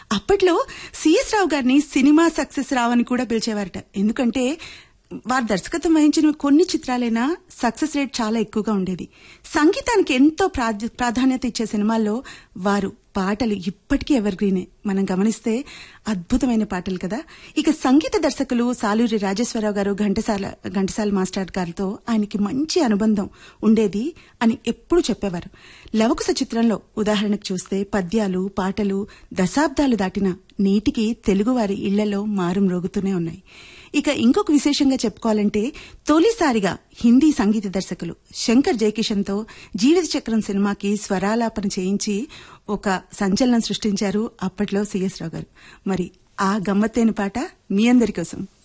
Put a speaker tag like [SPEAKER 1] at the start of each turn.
[SPEAKER 1] అప్పట్లో సిఎస్ రావు గారిని cinema success రావు అని కూడా పిలిచేవారట ఎందుకంటే వారు దర్శకత్వం వహించిన కొన్ని చిత్రాలైనా సక్సెస్ రేట్ చాలా ఎక్కువగా ఉండేది సంగీతానికి ఎంతో ప్రాధ- ప్రాధాన్యత ఇచ్చే సినిమాల్లో వారు పాటలు ఇప్పటికీ ఎవర్ గ్రీనే మనం గమనిస్తే అద్భుతమైన పాటలు కదా ఇక సంగీత దర్శకులు సాలూరి రాజేశ్వరరావు గారు ఘంటసాల ఘంటసాల మాస్టర్ గారితో ఆయనకి మంచి అనుబంధం ఉండేది అని ఎప్పుడు చెప్పేవారు లవకుశ చిత్రంలో ఉదాహరణకు చూస్తే పద్యాలు పాటలు దశాబ్దాలు దాటిన నేటికి తెలుగువారి ఇళ్లలో మారం రోగుతూనే ఉన్నాయి ఇక ఇంకొక విశేషంగా చెప్పుకోవాలంటే తొలిసారిగా హిందీ సంగీత దర్శకులు శంకర్ జయకిషన్తో జీవిత చక్రం సినిమాకి స్వరాలాపన చేయించి ఒక సంచలనం సృష్టించారు అప్పట్లో సిఎస్ రావు గారు మరి ఆ గమ్మత్తైన పాట మీ అందరి కోసం